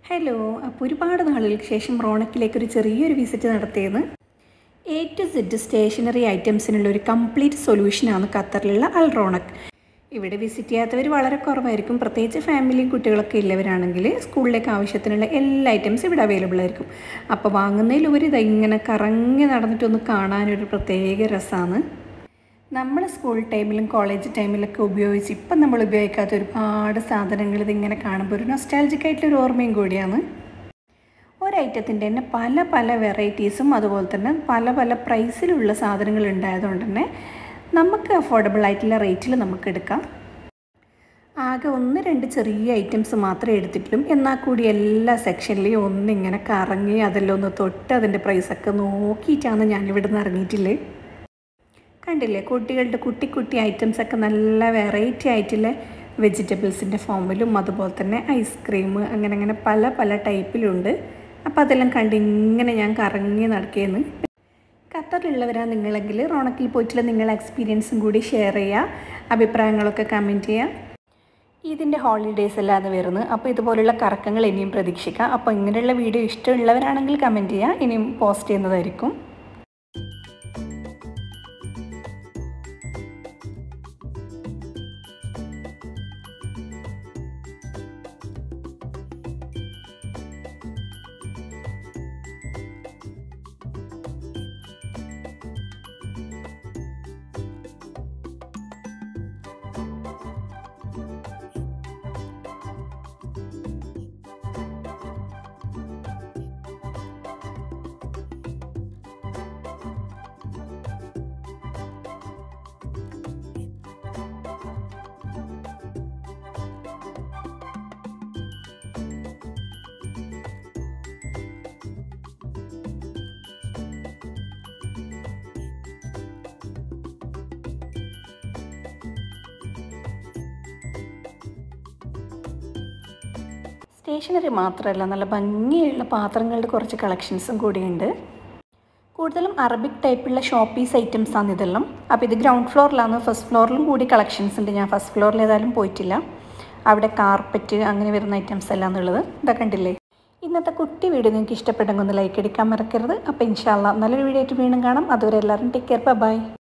hello അപ്പോൾ ഒരുപാട് നാളുകൾക്ക് ശേഷം റോണക്കിലേക്ക് ഒരു ചെറിയൊരു വിസിറ്റ് നടത്തിയത് എ ടു സെഡ് സ്റ്റേഷനറി ഐറ്റംസിനുള്ള ഒരു കംപ്ലീറ്റ് സൊല്യൂഷനാണ് ഖത്തറിലുള്ള അൽ റോണക് ഇവിടെ വിസിറ്റ് ചെയ്യാത്തവർ വളരെ കുറവായിരിക്കും പ്രത്യേകിച്ച് ഫാമിലിയും കുട്ടികളൊക്കെ ഉള്ളവരാണെങ്കിൽ സ്കൂളിലേക്ക് ആവശ്യത്തിനുള്ള എല്ലാ ഐറ്റംസും ഇവിടെ അവൈലബിൾ ആയിരിക്കും അപ്പോൾ വാങ്ങുന്നതിലുപരി ഇത് ഇങ്ങനെ കറങ്ങി നടന്നിട്ടൊന്ന് കാണാനൊരു പ്രത്യേക രസമാണ് നമ്മൾ സ്കൂൾ ടൈമിലും കോളേജ് ടൈമിലൊക്കെ ഉപയോഗിച്ച് ഇപ്പം നമ്മൾ ഉപയോഗിക്കാത്ത ഒരുപാട് സാധനങ്ങൾ ഇതിങ്ങനെ കാണുമ്പോൾ ഒരു നൊസ്റ്റാലജിക് ആയിട്ടുള്ളൊരു ഓർമ്മയും കൂടിയാണ് ഒരൈറ്റത്തിൻ്റെ തന്നെ പല പല വെറൈറ്റീസും അതുപോലെ തന്നെ പല പല പ്രൈസിലുള്ള സാധനങ്ങൾ ഉണ്ടായതുകൊണ്ട് തന്നെ നമുക്ക് അഫോർഡബിൾ ആയിട്ടുള്ള റേറ്റിൽ നമുക്ക് എടുക്കാം ആകെ ഒന്ന് രണ്ട് ചെറിയ ഐറ്റംസ് മാത്രമേ എടുത്തിട്ടുള്ളൂ എന്നാൽ കൂടി എല്ലാ സെക്ഷനിലെയും ഒന്നിങ്ങനെ കറങ്ങി അതെല്ലാം ഒന്ന് തൊട്ട് അതിൻ്റെ പ്രൈസൊക്കെ നോക്കിയിട്ടാണ് ഞാനിവിടെ നിന്ന് ഇറങ്ങിയിട്ടില്ലേ കണ്ടില്ലേ കുട്ടികളുടെ കുട്ടി കുട്ടി ഐറ്റംസ് ഒക്കെ നല്ല വെറൈറ്റി ആയിട്ടുള്ള വെജിറ്റബിൾസിൻ്റെ ഫോമിലും അതുപോലെ തന്നെ ഐസ്ക്രീം അങ്ങനെ അങ്ങനെ പല പല ടൈപ്പിലുണ്ട് അപ്പോൾ അതെല്ലാം കണ്ട് ഇങ്ങനെ ഞാൻ കറങ്ങി നടക്കുകയെന്ന് ഖത്തറിലുള്ളവരാ നിങ്ങളെങ്കിൽ റോണക്കിൽ പോയിട്ടുള്ള നിങ്ങളുടെ എക്സ്പീരിയൻസും കൂടി ഷെയർ ചെയ്യുക അഭിപ്രായങ്ങളൊക്കെ കമൻറ്റ് ചെയ്യുക ഇതിൻ്റെ ഹോളിഡേയ്സ് അല്ലാതെ വരുന്നത് അപ്പോൾ ഇതുപോലുള്ള കറക്കങ്ങൾ ഇനിയും പ്രതീക്ഷിക്കാം അപ്പോൾ ഇങ്ങനെയുള്ള വീഡിയോ ഇഷ്ടമുള്ളവരാണെങ്കിൽ കമൻറ്റ് ചെയ്യുക ഇനിയും പോസ്റ്റ് ചെയ്യുന്നതായിരിക്കും സ്റ്റേഷനറി മാത്രമല്ല നല്ല ഭംഗിയുള്ള പാത്രങ്ങളുടെ കുറച്ച് കളക്ഷൻസും കൂടിയുണ്ട് കൂടുതലും അറബിക് ടൈപ്പുള്ള ഷോപ്പീസ് ഐറ്റംസ് ആണ് ഇതെല്ലാം അപ്പോൾ ഇത് ഗ്രൗണ്ട് ഫ്ലോറിലാണ് ഫസ്റ്റ് ഫ്ലോറിലും കൂടി കളക്ഷൻസ് ഉണ്ട് ഞാൻ ഫസ്റ്റ് ഫ്ലോറിൽ ഏതായാലും പോയിട്ടില്ല അവിടെ കാർപ്പറ്റ് അങ്ങനെ വരുന്ന ഐറ്റംസ് എല്ലാം എന്നുള്ളത് ഇതൊക്കെ കണ്ടില്ലേ ഇന്നത്തെ കുട്ടി വീഡിയോ നിങ്ങൾക്ക് ഇഷ്ടപ്പെട്ടെങ്കിൽ ഒന്ന് ലൈക്ക് അടിക്കാൻ മറക്കരുത് അപ്പോൾ ഇൻഷാല്ല നല്ലൊരു വീഡിയോ ആയിട്ട് വീണ്ടും കാണാം അതുവരെ എല്ലാവരും ടേക്ക് കെയർ ബൈ